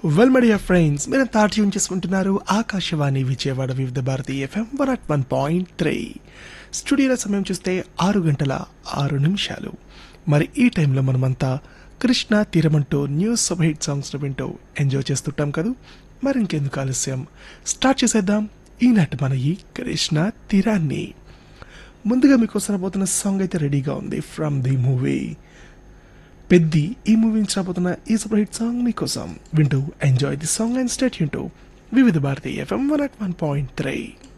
well my dear friends మీరు థాట్ tune చేసుకుంటున్నారు Akashvani Vijayawada Vividh Bharati FM one at one point three స్టూడియోలో సమయం చూస్తే ఆరు గంటల ఆరు నిమిషాలు మరి ఈ టైంలో మనమంతా కృష్ణ తీరమంటూ న్యూస్ సబ్ హిట్ సాంగ్స్ వింటూ ఎంజాయ్ చేస్తుంటాం కదా మరి ఇంకెందుకు ఆలస్యం స్టార్ట్ చేసేద్దాం ఈనాటి మన ఈ కృష్ణ తీరాన్ని ముందుగా మీకోసం రాబోతున్న సాంగ్ అయితే రెడీగా ఉంది ఫ్రమ్ ది మూవీ పెద్ది ఈ మూవీ నుంచి రాబోతున్న ఈ సూపర్ హిట్ సాంగ్ మీకోసం వింటూ enjoy the song and stay యూన్ Vividh Bharati FM one at one point three